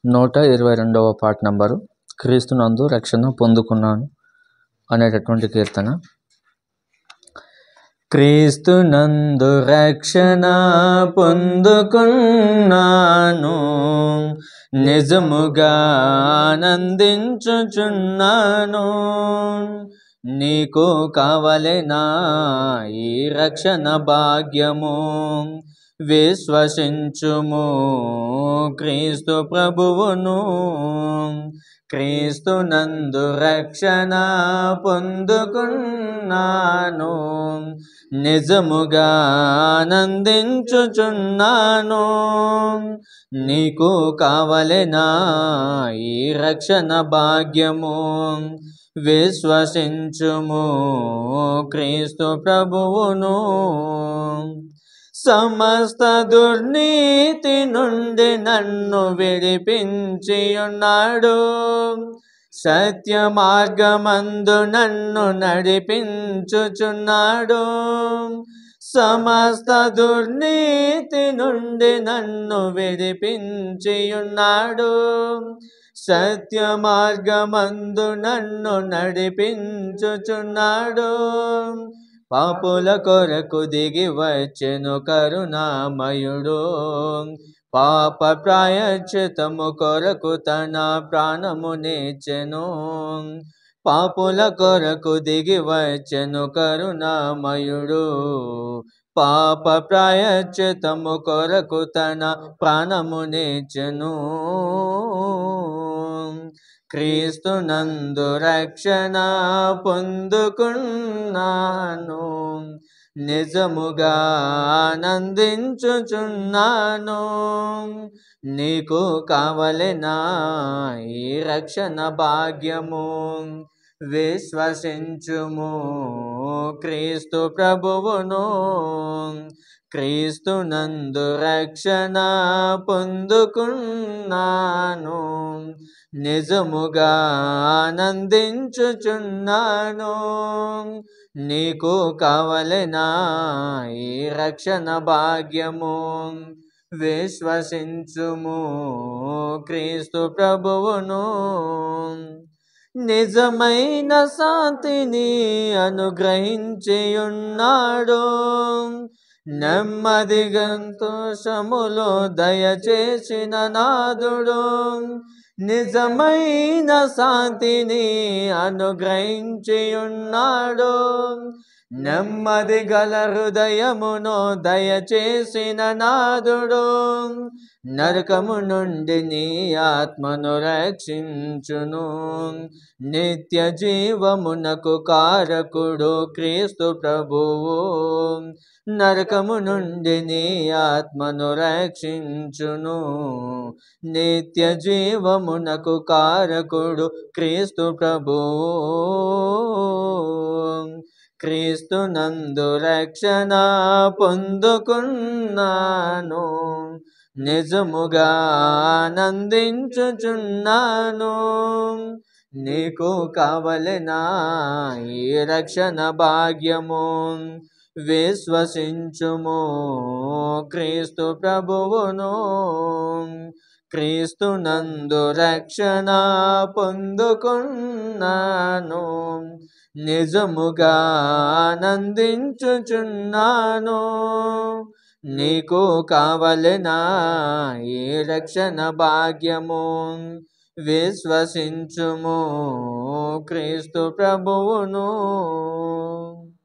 నూట ఇరవై రెండవ పాట నంబరు క్రీస్తునందు రక్షణ పొందుకున్నాను అనేటటువంటి కీర్తన క్రీస్తునందు రక్షణ పొందుకున్నాను నిజముగా ఆనందించుచున్నాను నీకు కావలెనా ఈ రక్షణ భాగ్యము విశ్వసించుము క్రీస్తు ప్రభువును క్రీస్తునందు రక్షణ పొందుకున్నాను నిజముగా ఆనందించుచున్నాను నీకు కావలెనా ఈ రక్షణ భాగ్యము విశ్వసించుము క్రీస్తు ప్రభువును సమస్త దుర్నీతి నుండి నన్ను విడిపించి ఉన్నాడు సత్య మార్గమందు నన్ను నడిపించుచున్నాడు సమస్త దుర్నీతి నుండి నన్ను విడిపించి ఉన్నాడు సత్య మార్గమందు నన్ను నడిపించుచున్నాడు పాపుల కొరకు దిగి వచ్చెను కరుణామయుడు పాప ప్రాయచితము కొరకు తన ప్రాణము నేచెను పాపుల కొరకు దిగి వచ్చెను కరుణామయుడు పాప ప్రాయచితము కొరకు తన ప్రాణము నేచెను క్రీస్తునందు రక్షణ పొందుకున్నాను నిజముగా ఆనందించుచున్నాను నీకు కావలెనా ఈ రక్షణ భాగ్యము విశ్వసించుము క్రీస్తు ప్రభువును క్రీస్తునందు రక్షణ పొందుకున్నాను నిజముగా ఆనందించుచున్నాను నీకు కావలెనా ఈ రక్షణ భాగ్యము విశ్వసించుము క్రీస్తు ప్రభువును నిజమైన శాంతిని అనుగ్రహించి ఉన్నాడు నెమ్మది సంతోషములో దయచేసిన నాదుడు నిజమైన శాంతిని అనుగ్రహించి ఉన్నాడు నెమ్మది గల హృదయమును దయచేసిన నాదుడు నరకము నుండి నీ ఆత్మను రక్షించును నిత్య జీవమునకు కారకుడు క్రీస్తు ప్రభువు నరకము నుండి నీ ఆత్మను రక్షించును నిత్య జీవమునకు కారకుడు క్రీస్తు ప్రభువు క్రీస్తు నందు రక్షణ పొందుకున్నాను నిజముగా ఆనందించుచున్నాను నీకు కావలెనా ఈ రక్షణ భాగ్యము విశ్వసించుము క్రీస్తు ప్రభువును క్రీస్తు నందు రక్షణ పొందుకున్నాను నిజముగా ఆనందించుచున్నాను నీకు కావలెనా ఈ రక్షణ భాగ్యము విశ్వసించుము క్రీస్తు ప్రభువును